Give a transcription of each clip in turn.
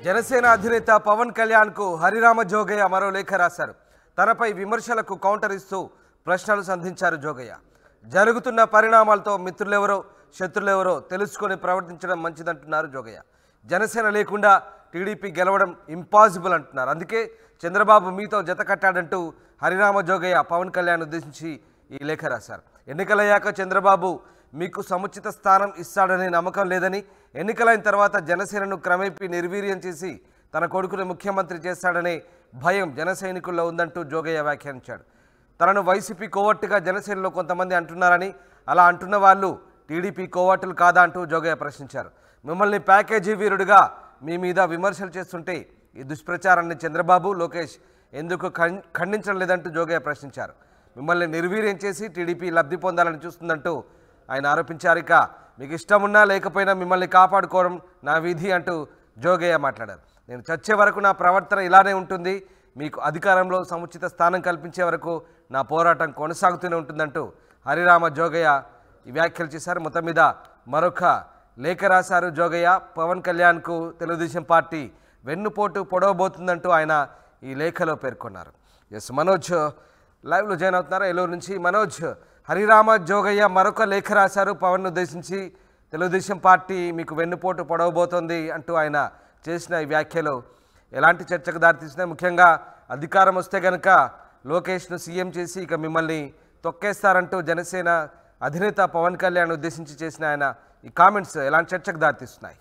జనసేన అధినేత పవన్ కళ్యాణ్కు హరిరామ జోగయ్య మరో లేఖ రాశారు తనపై విమర్శలకు కౌంటర్ ఇస్తూ ప్రశ్నలు సంధించారు జోగయ్య జరుగుతున్న పరిణామాలతో మిత్రులెవరో శత్రులెవరో తెలుసుకొని ప్రవర్తించడం మంచిదంటున్నారు జోగయ్య జనసేన లేకుండా టీడీపీ గెలవడం ఇంపాసిబుల్ అంటున్నారు అందుకే చంద్రబాబు మీతో జత కట్టాడంటూ హరిరామ జోగయ్య పవన్ కళ్యాణ్ ఉద్దేశించి ఈ లేఖ రాశారు ఎన్నికలయ్యాక చంద్రబాబు మీకు సముచిత స్థానం ఇస్తాడనే నమ్మకం లేదని ఎన్నికలైన తర్వాత జనసేనను క్రమేపీ నిర్వీర్యం చేసి తన కొడుకుని ముఖ్యమంత్రి చేస్తాడనే భయం జన సైనికుల్లో ఉందంటూ జోగయ్య వ్యాఖ్యానించాడు తనను వైసీపీ కోవట్టుగా జనసేనలో కొంతమంది అంటున్నారని అలా అంటున్న వాళ్ళు టీడీపీ కోవట్టులు కాదా అంటూ జోగయ్య ప్రశ్నించారు మిమ్మల్ని ప్యాకేజీ వీరుడిగా మీ మీద విమర్శలు చేస్తుంటే ఈ దుష్ప్రచారాన్ని చంద్రబాబు లోకేష్ ఎందుకు ఖం- ఖండించడం లేదంటూ జోగయ్య ప్రశ్నించారు మిమ్మల్ని నిర్వీర్యం చేసి టీడీపీ లబ్ధి పొందాలని చూస్తుందంటూ ఆయన ఆరోపించారు ఇక మీకు ఇష్టమున్నా లేకపోయినా మిమ్మల్ని కాపాడుకోవడం నా విధి అంటూ జోగయ్య మాట్లాడారు నేను చచ్చే వరకు నా ప్రవర్తన ఇలానే ఉంటుంది మీకు అధికారంలో సముచిత స్థానం కల్పించే వరకు నా పోరాటం కొనసాగుతూనే ఉంటుందంటూ హరిరామ జోగయ్య ఈ వ్యాఖ్యలు చేశారు మొత్తం మీద మరొక లేఖ రాశారు జోగయ్య పవన్ కళ్యాణ్కు తెలుగుదేశం పార్టీ వెన్నుపోటు పొడవబోతుందంటూ ఆయన ఈ లేఖలో పేర్కొన్నారు ఎస్ మనోజ్ లైవ్లో జాయిన్ అవుతున్నారు ఏలూరు నుంచి మనోజ్ హరిరామ జోగయ్య మరొక లేఖ రాశారు పవన్ ఉద్దేశించి తెలుగుదేశం పార్టీ మీకు వెన్నుపోటు పొడవబోతోంది అంటూ ఆయన చేసిన ఈ వ్యాఖ్యలు ఎలాంటి చర్చకు దారితీసినాయి ముఖ్యంగా అధికారం వస్తే గనక లోకేష్ను సీఎం చేసి ఇక మిమ్మల్ని తొక్కేస్తారంటూ జనసేన అధినేత పవన్ కళ్యాణ్ ఉద్దేశించి చేసిన ఆయన ఈ కామెంట్స్ ఎలాంటి చర్చకు దారితీస్తున్నాయి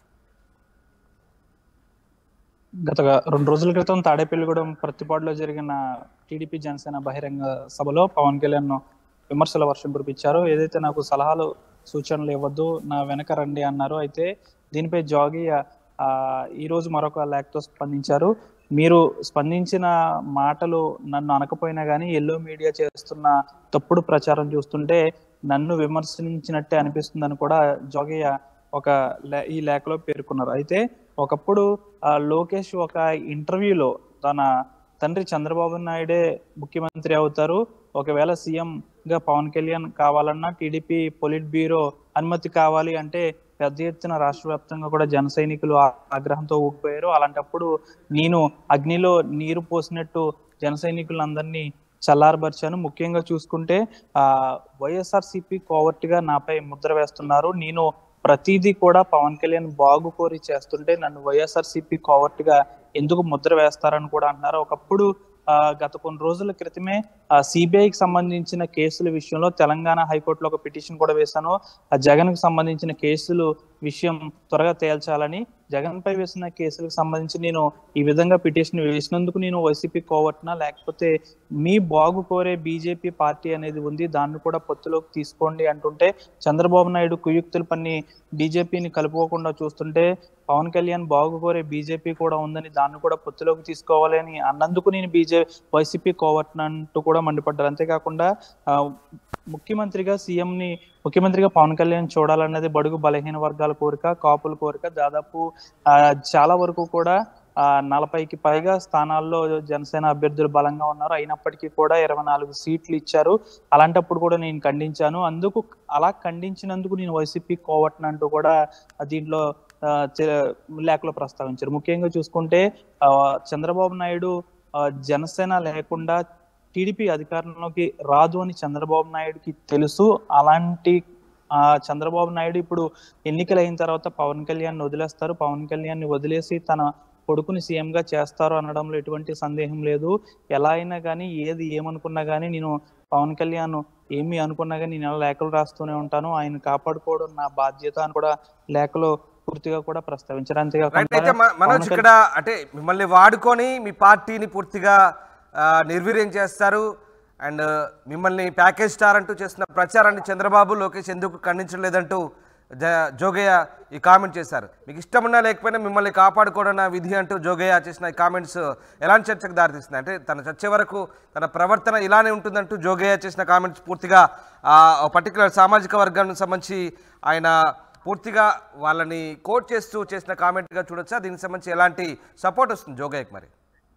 గత రెండు రోజుల క్రితం తాడేపల్లిగూడెం ప్రతిపాడులో జరిగిన టీడీపీ జనసేన బహిరంగ సభలో పవన్ కళ్యాణ్ విమర్శల వర్షం కురిపించారు ఏదైతే నాకు సలహాలు సూచనలు ఇవ్వద్దు నా వెనక రండి అన్నారు అయితే దీనిపై జాగి ఆ, ఈ రోజు మరొక లేఖతో స్పందించారు మీరు స్పందించిన మాటలు నన్ను అనకపోయినా కానీ ఎల్లో మీడియా చేస్తున్న తప్పుడు ప్రచారం చూస్తుంటే నన్ను విమర్శించినట్టే అనిపిస్తుందని కూడా జోగయ్య ఒక లే- ఈ లేఖలో పేర్కొన్నారు అయితే ఒకప్పుడు ఆ, లోకేష్ ఒక ఇంటర్వ్యూలో తన తండ్రి చంద్రబాబు నాయుడే ముఖ్యమంత్రి అవుతారు ఒకవేళ సీఎం గా పవన్ కళ్యాణ్ కావాలన్నా టీడీపీ పొలిట్ బ్యూరో అనుమతి కావాలి అంటే పెద్ద ఎత్తున రాష్ట్ర వ్యాప్తంగా కూడా జన సైనికులు ఆ- ఆగ్రహంతో ఊగిపోయారు అలాంటప్పుడు నేను అగ్నిలో నీరు పోసినట్టు జన సైనికులందరినీ చల్లారబరిచాను ముఖ్యంగా చూసుకుంటే ఆ వైఎస్ఆర్ సిపి కోవర్ట్ గా నాపై ముద్ర వేస్తున్నారు నేను ప్రతిదీ కూడా పవన్ కళ్యాణ్ బాగు కోరి చేస్తుంటే నన్ను వైఎస్ఆర్ సిపి కోవర్ట్ గా ఎందుకు ముద్ర వేస్తారని కూడా అంటున్నారు ఒకప్పుడు ఆ, గత కొన్ని రోజుల క్రితమే సిబిఐకి సంబంధించిన కేసుల విషయంలో తెలంగాణ హైకోర్టులో ఒక పిటిషన్ కూడా వేశాను ఆ జగన్ కు సంబంధించిన కేసులు విషయం త్వరగా తేల్చాలని జగన్ పై వేసిన కేసులకు సంబంధించి నేను ఈ విధంగా పిటిషన్ వేసినందుకు నేను వైసీపీ కోవట్నా లేకపోతే మీ బాగు కోరే బీజేపీ పార్టీ అనేది ఉంది దాన్ని కూడా పొత్తులోకి తీసుకోండి అంటుంటే చంద్రబాబు నాయుడు కుయుక్తులు పన్ని బీజేపీని కలుపుకోకుండా చూస్తుంటే పవన్ కళ్యాణ్ బాగు కోరే బీజేపీ కూడా ఉందని దాన్ని కూడా పొత్తులోకి తీసుకోవాలి అని అన్నందుకు నేను బీజే వైసీపీ కోవట్నంటూ కూడా మండిపడ్డారు అంతేకాకుండా ఆ, ముఖ్యమంత్రిగా సీఎం ని ముఖ్యమంత్రిగా పవన్ కళ్యాణ్ చూడాలన్నది బడుగు బలహీన వర్గాల కోరిక కాపుల కోరిక దాదాపు ఆ, చాలా వరకు కూడా ఆ, నలభైకి పైగా స్థానాల్లో జనసేన అభ్యర్థులు బలంగా ఉన్నారు అయినప్పటికీ కూడా ఇరవై నాలుగు సీట్లు ఇచ్చారు అలాంటప్పుడు కూడా నేను ఖండించాను అందుకు అలా ఖండించినందుకు నేను వైసీపీ కోవట్నంటూ కూడా దీంట్లో ఆ, చె- లేఖలో ప్రస్తావించారు ముఖ్యంగా చూసుకుంటే ఆ, చంద్రబాబు నాయుడు ఆ, జనసేన లేకుండా టీడీపీ అధికారంలోకి రాదు అని చంద్రబాబు నాయుడుకి తెలుసు అలాంటి ఆ చంద్రబాబు నాయుడు ఇప్పుడు ఎన్నికలు అయిన తర్వాత పవన్ కళ్యాణ్ వదిలేస్తారు పవన్ కళ్యాణ్ ని వదిలేసి తన కొడుకుని సీఎం గా చేస్తారు అనడంలో ఎటువంటి సందేహం లేదు ఎలా అయినా కానీ ఏది ఏమనుకున్నా కానీ నేను పవన్ కళ్యాణ్ ఏమి అనుకున్నా కానీ నేను లేఖలు రాస్తూనే ఉంటాను ఆయన కాపాడుకోవడం నా బాధ్యత అని కూడా లేఖలో పూర్తిగా కూడా ప్రస్తావించారు రైట్ అయితే అంతేకాకుండా మ- మనోజ్ ఇక్కడ అంటే మిమ్మల్ని వాడుకొని మీ పార్టీని పూర్తిగా ఆ, నిర్వీర్యం చేస్తారు అండ్ మిమ్మల్ని ప్యాకేజ్ స్టార్ అంటూ చేస్తున్న ప్రచారాన్ని చంద్రబాబు లోకేష్ ఎందుకు ఖండించలేదంటూ జ జోగయ్య ఈ కామెంట్ చేశారు మీకు ఇష్టమున్నా లేకపోయినా మిమ్మల్ని కాపాడుకోవడం నా విధి అంటూ జోగయ్య చేసిన ఈ కామెంట్స్ ఎలాంటి చర్చకు దారితీస్తున్నాయి అంటే తన చచ్చే వరకు తన ప్రవర్తన ఇలానే ఉంటుందంటూ జోగయ్య చేసిన కామెంట్స్ పూర్తిగా పర్టికులర్ సామాజిక వర్గానికి సంబంధించి ఆయన పూర్తిగా వాళ్ళని కోట్ చేస్తూ చేసిన కామెంట్గా చూడొచ్చా దీనికి సంబంధించి ఎలాంటి సపోర్ట్ వస్తుంది జోగయ్యకి మరి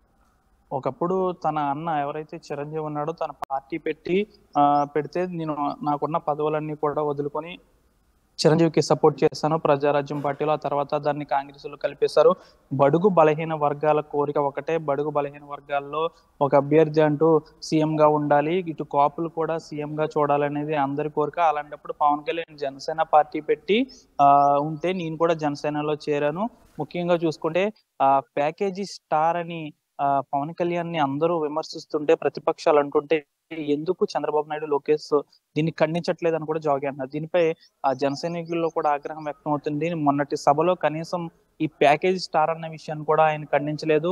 ఒకప్పుడు తన అన్న ఎవరైతే చిరంజీవి ఉన్నాడో తన పార్టీ పెట్టి ఆ, పెడితే నేను నాకున్న పదవులన్నీ కూడా వదులుకొని చిరంజీవికి సపోర్ట్ చేశాను ప్రజారాజ్యం పార్టీలో ఆ తర్వాత దాన్ని కాంగ్రెస్ లో కలిపేశారు బడుగు బలహీన వర్గాల కోరిక ఒకటే బడుగు బలహీన వర్గాల్లో ఒక అభ్యర్థి అంటూ సీఎం గా ఉండాలి ఇటు కాపులు కూడా సీఎం గా చూడాలనేది అందరి కోరిక అలాంటప్పుడు పవన్ కళ్యాణ్ జనసేన పార్టీ పెట్టి ఆ ఉంటే నేను కూడా జనసేనలో చేరాను ముఖ్యంగా చూసుకుంటే ఆ ప్యాకేజీ స్టార్ అని ఆ పవన్ కళ్యాణ్ ని అందరూ విమర్శిస్తుంటే ప్రతిపక్షాలు అంటుంటే ఎందుకు చంద్రబాబు నాయుడు లోకేష్ దీన్ని ఖండించట్లేదు అని కూడా జోగి అన్నారు దీనిపై ఆ జన సైనికుల్లో కూడా ఆగ్రహం వ్యక్తం అవుతుంది మొన్నటి సభలో కనీసం ఈ ప్యాకేజ్ స్టార్ అన్న విషయాన్ని కూడా ఆయన ఖండించలేదు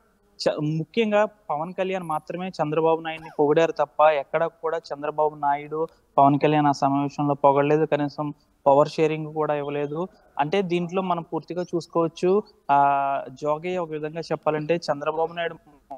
చ- ముఖ్యంగా పవన్ కళ్యాణ్ మాత్రమే చంద్రబాబు నాయుడిని పొగిడారు తప్ప ఎక్కడ కూడా చంద్రబాబు నాయుడు పవన్ కళ్యాణ్ ఆ సమావేశంలో పొగడలేదు కనీసం పవర్ షేరింగ్ కూడా ఇవ్వలేదు అంటే దీంట్లో మనం పూర్తిగా చూసుకోవచ్చు ఆ జోగయ్య ఒక విధంగా చెప్పాలంటే చంద్రబాబు నాయుడు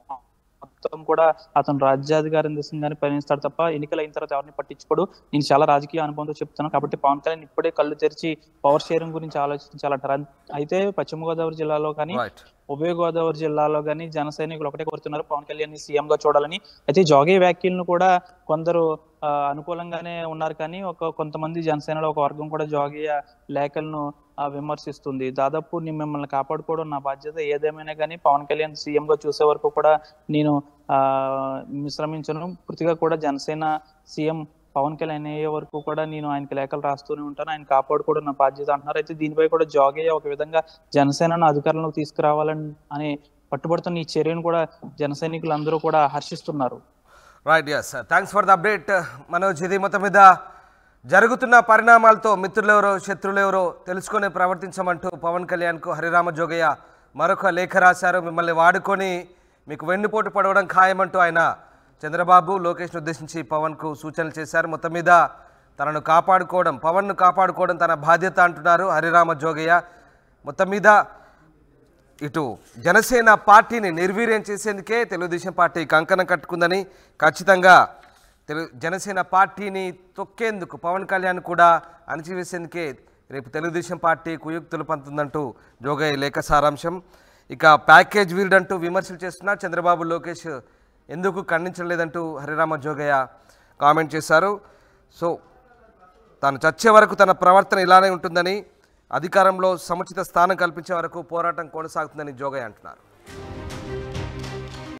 మొత్తం కూడా అతను రాజ్యాధికారం దిశగానే పయనిస్తాడు తప్ప ఎన్నికలు అయిన తర్వాత ఎవరిని పట్టించుకోడు నేను చాలా రాజకీయ అనుభవంతో చెప్తున్నాను కాబట్టి పవన్ కళ్యాణ్ ఇప్పుడే కళ్ళు తెరిచి పవర్ షేరింగ్ గురించి ఆలోచించాలంటారు అన్- అయితే పశ్చిమ గోదావరి జిల్లాలో కానీ రైట్ ఉభయ గోదావరి జిల్లాలో కానీ జన సైనికులు ఒకటే కోరుతున్నారు పవన్ కళ్యాణ్ సీఎం గా చూడాలని అయితే జోగే వ్యాఖ్యలను కూడా కొందరు ఆ, అనుకూలంగానే ఉన్నారు కానీ ఒక కొంతమంది జనసేనలో ఒక వర్గం కూడా జోగయ్య లేఖలను ఆ, విమర్శిస్తుంది దాదాపు నేను మిమ్మల్ని కాపాడుకోవడం నా బాధ్యత ఏదేమైనా కానీ పవన్ కళ్యాణ్ సీఎం గా చూసే వరకు కూడా నేను ఆ విశ్రమించను పూర్తిగా కూడా జనసేన సీఎం పవన్ కళ్యాణ్ అయ్యే వరకు కూడా నేను ఆయనకి లేఖలు రాస్తూనే ఉంటాను ఆయన కాపాడుకోవడం నా బాధ్యత అంటున్నారు అయితే దీనిపై కూడా జోగయ్య ఒక విధంగా జనసేనను అధికారంలోకి తీసుకురావాలని అని పట్టుబడుతున్న ఈ చర్యను కూడా జన సైనికులు అందరూ కూడా హర్షిస్తున్నారు right yes thanks for the update Manoj ఇది మొత్తం మీద జరుగుతున్న పరిణామాలతో మిత్రులెవరో శత్రులెవరో తెలుసుకొని ప్రవర్తించమంటూ పవన్ కళ్యాణ్కు హరిరామ జోగయ్య మరొక లేఖ రాశారు మిమ్మల్ని వాడుకొని మీకు వెన్నుపోటు పడవడం ఖాయమంటూ ఆయన చంద్రబాబు లోకేష్ను ఉద్దేశించి పవన్కు సూచనలు చేశారు మొత్తం మీద తనను కాపాడుకోవడం పవన్ను కాపాడుకోవడం తన బాధ్యత అంటున్నారు హరిరామ జోగయ్య మొత్తం మీద ఇటు జనసేన పార్టీని నిర్వీర్యం చేసేందుకే తెలుగుదేశం పార్టీ కంకణం కట్టుకుందని ఖచ్చితంగా తెలు జనసేన పార్టీని తొక్కేందుకు పవన్ కళ్యాణ్ కూడా అణచివేసేందుకే రేపు తెలుగుదేశం పార్టీ కుయుక్తులు పంతుందంటూ జోగయ్య లేఖ సారాంశం ఇక ప్యాకేజ్ వీరుడంటూ విమర్శలు చేస్తున్నా చంద్రబాబు లోకేష్ ఎందుకు ఖండించలేదంటూ హరిరామ జోగయ్య కామెంట్ చేశారు సో తాను చచ్చే వరకు తన ప్రవర్తన ఇలానే ఉంటుందని అధికారంలో సముచిత స్థానం కల్పించే వరకు పోరాటం కొనసాగుతుందని జోగయ్య అంటున్నారు